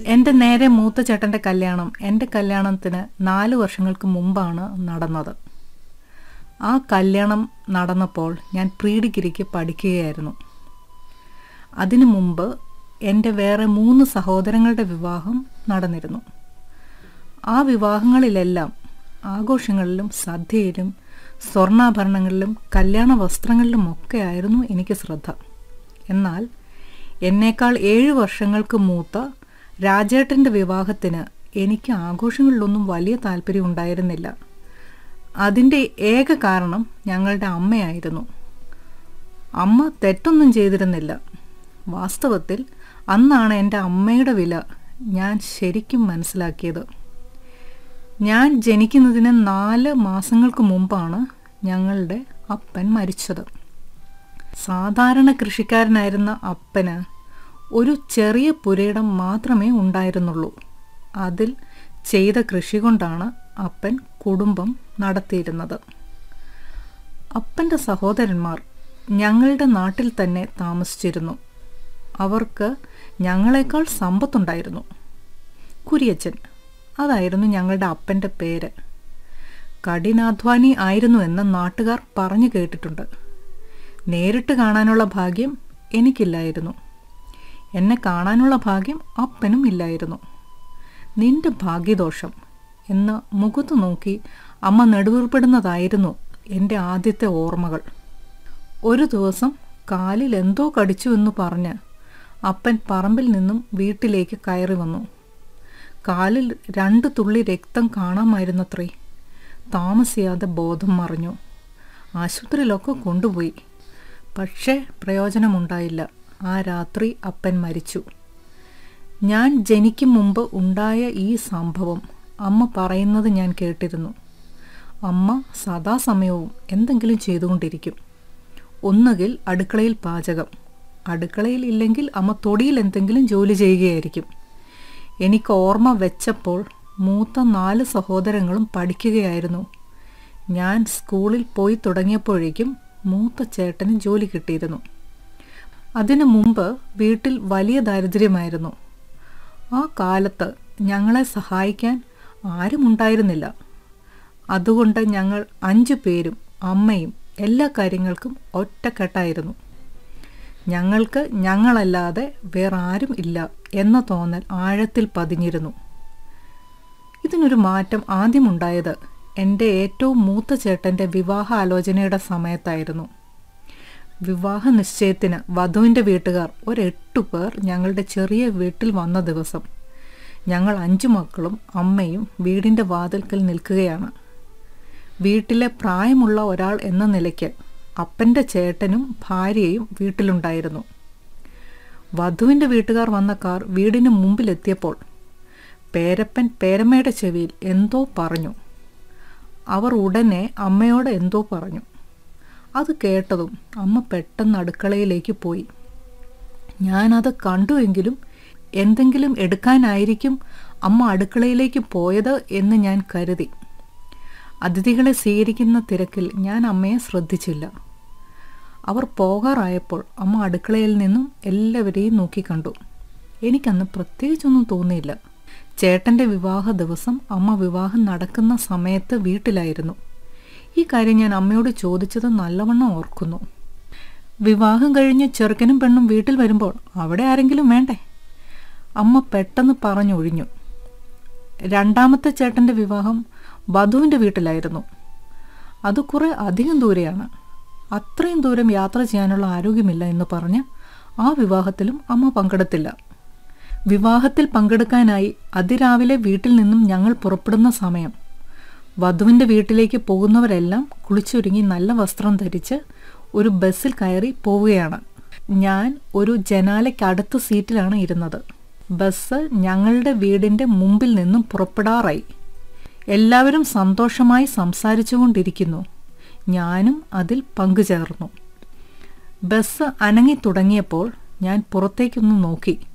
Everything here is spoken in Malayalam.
എൻ്റെ നേരെ മൂത്ത ചേട്ടൻ്റെ കല്യാണം എൻ്റെ കല്യാണത്തിന് നാല് വർഷങ്ങൾക്ക് മുമ്പാണ് നടന്നത് ആ കല്യാണം നടന്നപ്പോൾ ഞാൻ പ്രീ ഡിഗ്രിക്ക് പഠിക്കുകയായിരുന്നു അതിനു മുമ്പ് എൻ്റെ വേറെ മൂന്ന് സഹോദരങ്ങളുടെ വിവാഹം നടന്നിരുന്നു ആ വിവാഹങ്ങളിലെല്ലാം ആഘോഷങ്ങളിലും സദ്യയിലും സ്വർണ്ണാഭരണങ്ങളിലും കല്യാണ വസ്ത്രങ്ങളിലുമൊക്കെ ആയിരുന്നു എനിക്ക് ശ്രദ്ധ എന്നാൽ എന്നേക്കാൾ ഏഴ് വർഷങ്ങൾക്ക് മൂത്ത രാജേട്ടൻ്റെ വിവാഹത്തിന് എനിക്ക് ആഘോഷങ്ങളിലൊന്നും വലിയ താല്പര്യം ഉണ്ടായിരുന്നില്ല അതിൻ്റെ ഏക കാരണം ഞങ്ങളുടെ അമ്മയായിരുന്നു അമ്മ തെറ്റൊന്നും ചെയ്തിരുന്നില്ല വാസ്തവത്തിൽ അന്നാണ് എൻ്റെ അമ്മയുടെ വില ഞാൻ ശരിക്കും മനസ്സിലാക്കിയത് ഞാൻ ജനിക്കുന്നതിന് നാല് മാസങ്ങൾക്ക് മുമ്പാണ് ഞങ്ങളുടെ അപ്പൻ മരിച്ചത് സാധാരണ കൃഷിക്കാരനായിരുന്ന അപ്പന് ഒരു ചെറിയ പുരയിടം മാത്രമേ ഉണ്ടായിരുന്നുള്ളൂ അതിൽ ചെയ്ത കൃഷി കൊണ്ടാണ് അപ്പൻ കുടുംബം നടത്തിയിരുന്നത് അപ്പൻ്റെ സഹോദരന്മാർ ഞങ്ങളുടെ നാട്ടിൽ തന്നെ താമസിച്ചിരുന്നു അവർക്ക് ഞങ്ങളെക്കാൾ സമ്പത്തുണ്ടായിരുന്നു കുരിയച്ചൻ അതായിരുന്നു ഞങ്ങളുടെ അപ്പൻ്റെ പേര് കഠിനാധ്വാനി ആയിരുന്നു എന്ന് നാട്ടുകാർ പറഞ്ഞു കേട്ടിട്ടുണ്ട് നേരിട്ട് കാണാനുള്ള ഭാഗ്യം എനിക്കില്ലായിരുന്നു എന്നെ കാണാനുള്ള ഭാഗ്യം അപ്പനും ഇല്ലായിരുന്നു നിന്റെ ഭാഗ്യദോഷം എന്ന് മുഖത്ത് നോക്കി അമ്മ നെടുവീർപ്പെടുന്നതായിരുന്നു എൻ്റെ ആദ്യത്തെ ഓർമ്മകൾ ഒരു ദിവസം കാലിൽ എന്തോ കടിച്ചു എന്ന് പറഞ്ഞ് അപ്പൻ പറമ്പിൽ നിന്നും വീട്ടിലേക്ക് കയറി വന്നു കാലിൽ രണ്ട് തുള്ളി രക്തം കാണാമായിരുന്നത്രേ താമസിയാതെ ബോധം മറിഞ്ഞു ആശുപത്രിയിലൊക്കെ കൊണ്ടുപോയി പക്ഷേ പ്രയോജനമുണ്ടായില്ല ആ രാത്രി അപ്പൻ മരിച്ചു ഞാൻ ജനിക്കും മുമ്പ് ഉണ്ടായ ഈ സംഭവം അമ്മ പറയുന്നത് ഞാൻ കേട്ടിരുന്നു അമ്മ സദാസമയവും എന്തെങ്കിലും ചെയ്തുകൊണ്ടിരിക്കും ഒന്നുകിൽ അടുക്കളയിൽ പാചകം അടുക്കളയിൽ ഇല്ലെങ്കിൽ അമ്മ തൊടിയിൽ എന്തെങ്കിലും ജോലി ചെയ്യുകയായിരിക്കും എനിക്ക് ഓർമ്മ വെച്ചപ്പോൾ മൂത്ത നാല് സഹോദരങ്ങളും പഠിക്കുകയായിരുന്നു ഞാൻ സ്കൂളിൽ പോയി തുടങ്ങിയപ്പോഴേക്കും മൂത്ത ചേട്ടന് ജോലി കിട്ടിയിരുന്നു അതിനു മുമ്പ് വീട്ടിൽ വലിയ ദാരിദ്ര്യമായിരുന്നു ആ കാലത്ത് ഞങ്ങളെ സഹായിക്കാൻ ആരുമുണ്ടായിരുന്നില്ല അതുകൊണ്ട് ഞങ്ങൾ അഞ്ചു പേരും അമ്മയും എല്ലാ കാര്യങ്ങൾക്കും ഒറ്റക്കെട്ടായിരുന്നു ഞങ്ങൾക്ക് ഞങ്ങളല്ലാതെ വേറെ ആരും ഇല്ല എന്ന തോന്നൽ ആഴത്തിൽ പതിഞ്ഞിരുന്നു ഇതിനൊരു മാറ്റം ആദ്യമുണ്ടായത് എൻ്റെ ഏറ്റവും മൂത്ത ചേട്ടൻ്റെ വിവാഹ ആലോചനയുടെ സമയത്തായിരുന്നു വിവാഹ നിശ്ചയത്തിന് വധുവിൻ്റെ വീട്ടുകാർ ഒരെട്ടു പേർ ഞങ്ങളുടെ ചെറിയ വീട്ടിൽ വന്ന ദിവസം ഞങ്ങൾ അഞ്ചു മക്കളും അമ്മയും വീടിൻ്റെ വാതിൽക്കൽ നിൽക്കുകയാണ് വീട്ടിലെ പ്രായമുള്ള ഒരാൾ എന്ന നിലയ്ക്ക് അപ്പൻ്റെ ചേട്ടനും ഭാര്യയും വീട്ടിലുണ്ടായിരുന്നു വധുവിൻ്റെ വീട്ടുകാർ വന്ന കാർ വീടിന് മുമ്പിലെത്തിയപ്പോൾ പേരപ്പൻ പേരമ്മയുടെ ചെവിയിൽ എന്തോ പറഞ്ഞു അവർ ഉടനെ അമ്മയോട് എന്തോ പറഞ്ഞു അത് കേട്ടതും അമ്മ പെട്ടെന്ന് അടുക്കളയിലേക്ക് പോയി ഞാനത് കണ്ടുവെങ്കിലും എന്തെങ്കിലും എടുക്കാനായിരിക്കും അമ്മ അടുക്കളയിലേക്ക് പോയത് എന്ന് ഞാൻ കരുതി അതിഥികളെ സ്വീകരിക്കുന്ന തിരക്കിൽ ഞാൻ അമ്മയെ ശ്രദ്ധിച്ചില്ല അവർ പോകാറായപ്പോൾ അമ്മ അടുക്കളയിൽ നിന്നും എല്ലാവരെയും നോക്കിക്കണ്ടു എനിക്കന്ന് പ്രത്യേകിച്ചൊന്നും തോന്നിയില്ല ചേട്ടൻ്റെ വിവാഹ ദിവസം അമ്മ വിവാഹം നടക്കുന്ന സമയത്ത് വീട്ടിലായിരുന്നു ഈ കാര്യം ഞാൻ അമ്മയോട് ചോദിച്ചത് നല്ലവണ്ണം ഓർക്കുന്നു വിവാഹം കഴിഞ്ഞ് ചെറുക്കനും പെണ്ണും വീട്ടിൽ വരുമ്പോൾ അവിടെ ആരെങ്കിലും വേണ്ടേ അമ്മ പെട്ടെന്ന് പറഞ്ഞൊഴിഞ്ഞു രണ്ടാമത്തെ ചേട്ടൻ്റെ വിവാഹം വധുവിൻ്റെ വീട്ടിലായിരുന്നു അത് കുറേ അധികം ദൂരെയാണ് അത്രയും ദൂരം യാത്ര ചെയ്യാനുള്ള ആരോഗ്യമില്ല എന്ന് പറഞ്ഞ് ആ വിവാഹത്തിലും അമ്മ പങ്കെടുത്തില്ല വിവാഹത്തിൽ പങ്കെടുക്കാനായി അതിരാവിലെ വീട്ടിൽ നിന്നും ഞങ്ങൾ പുറപ്പെടുന്ന സമയം വധുവിൻ്റെ വീട്ടിലേക്ക് പോകുന്നവരെല്ലാം കുളിച്ചൊരുങ്ങി നല്ല വസ്ത്രം ധരിച്ച് ഒരു ബസ്സിൽ കയറി പോവുകയാണ് ഞാൻ ഒരു ജനാലയ്ക്കടുത്ത സീറ്റിലാണ് ഇരുന്നത് ബസ് ഞങ്ങളുടെ വീടിൻ്റെ മുമ്പിൽ നിന്നും പുറപ്പെടാറായി എല്ലാവരും സന്തോഷമായി സംസാരിച്ചുകൊണ്ടിരിക്കുന്നു ഞാനും അതിൽ പങ്കുചേർന്നു ബസ് അനങ്ങി തുടങ്ങിയപ്പോൾ ഞാൻ പുറത്തേക്കൊന്ന് നോക്കി